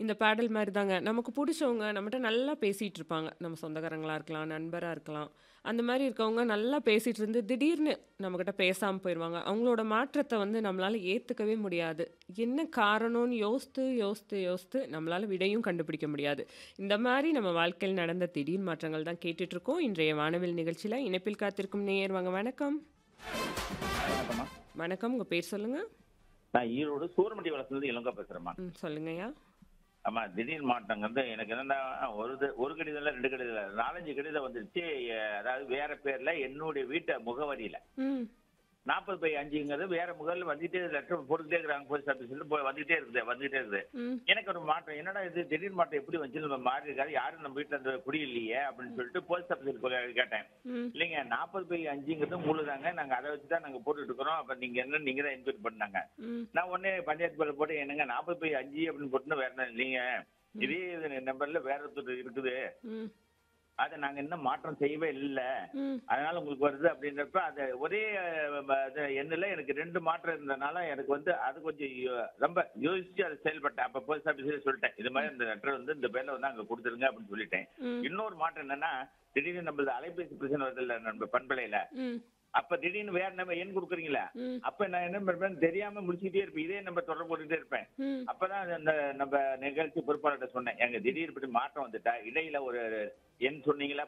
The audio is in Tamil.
இந்த பேடல் மாரி தாங்க. நமக்கு புடிச்சவங்க நம்மட்ட நல்லா பேசிட்டு இருப்பாங்க. நம்ம சொந்தக்காரங்களா இருக்கலாம், நண்பரா இருக்கலாம். அந்த மாரி இருக்கவங்க நல்லா பேசிட்டு இருந்து திடீர்னு நம்மகிட்ட பேசாம போயிருவாங்க. அவங்களோட மாற்றத்த வந்து நம்மளால ஏத்துக்கவே முடியாது. என்ன காரணம்னு யோசித்து, யோசித்து, யோசித்து நம்மளால விடையும் கண்டுபிடிக்க முடியாது. இந்த மாரி நம்ம வாழ்க்கையில் நடந்த திடீர் மாற்றங்கள் தான் கேட்டுட்டு இருக்கோம். இன்றைய வானவில் நிகழ்ச்சியில இணைப்பில் காத்திருக்கும் நேயர் வாங்க வணக்கம். வணக்கம்மா. வணக்கம். உங்க பேர் சொல்லுங்க? நான் ஈரோடு சூரமட்டி வளசுலேருந்து இளங்கோ பேசுறேம்மா. ம். சொல்லுங்கய்யா. ஆமா திடீர் மாற்றங்கிறது எனக்கு என்னன்னா ஒரு இது ஒரு கடிதம் இல்ல, 2 கடிதம் இல்ல. 4, 5 கடிதம் வந்துருச்சு. எ அதாவது வேற பேர்ல என்னுடைய வீட்டு முகவரியில. ம். 40/5ங்கிறது வேற முகவரில வந்துட்டே லெட்டர் போட்டுக்கிட்டே இருக்காங்க போஸ்ட் ஆபீஸ்ல போய் வந்துட்டே இருக்குது வந்துட்டே இருக்குது. ம். எனக்கு ஒரு மாற்றம் என்னடா இது திடீர் மாற்றம் எப்படி வந்துச்சு நம்ம மாறி இருக்காரு யாரும் நம்ம வீட்டுல அந்த குடி இல்லையே அப்படின்னு சொல்லிட்டு போஸ்ட் ஆபீஸ்ல போய் கேட்டேன். ம். இல்லைங்க 40/5ங்கிறது முழுதாங்க நாங்க அதை வச்சு தான் நாங்க போட்டுட்டு இருக்கிறோம். அப்ப நீங்க என்ன நீங்க தான் என்கொயரி பண்ணாங்க. ம். நான் உடனே பஞ்சாயத்து போர்டுல போட்டு என்னங்க 40/5 அப்படின்னு போட்டு வேற என்ன இல்லைங்க இதே இது நம்பர்ல வேற ஒருத்தர் இருக்குது ம். அதை நாங்க இன்னும் மாற்றம் செய்யவே இல்லை ம். அதனால உங்களுக்கு வருது அப்படின்றப்ப அது ஒரே அஹ், அது எண்ணில் எனக்கு ரெண்டு மாற்றம் இருந்தனால எனக்கு வந்து அது கொஞ்சம் யோ- ரொம்ப யோசிச்சு அதை செயல்பட்டேன் அப்ப போஸ்ட் ஆபீஸ்ல சொல்லிட்டேன் இது மாதிரி இந்த லெட்டர் வந்து இந்த பேர்ல வந்து அங்க கொடுத்துருங்க அப்படின்னு சொல்லிட்டேன் ம். இன்னொரு மாற்றம் என்னன்னா திடீர்னு நம்ம அலைபேசி பிரச்சனை வருது இல்ல நம்ம பண்பலையில ம். அப்ப திடீர்னு வேற நம்ம எண் கொடுக்குறீங்களா ம். அப்ப நான் என்ன பண்ணுவேன் தெரியாம முடிச்சுட்டே இருப்பேன் இதே நம்ம தொடர்பு போட்டுட்டே இருப்பேன் ம். அப்பதான் அந்த நம்ம நிகழ்ச்சி பொறுப்பாளர்கிட்ட சொன்னேன் எங்க திடீர் இப்படி மாற்றம் வந்துட்டா இடையில ஒரு எண் சொன்னீங்களா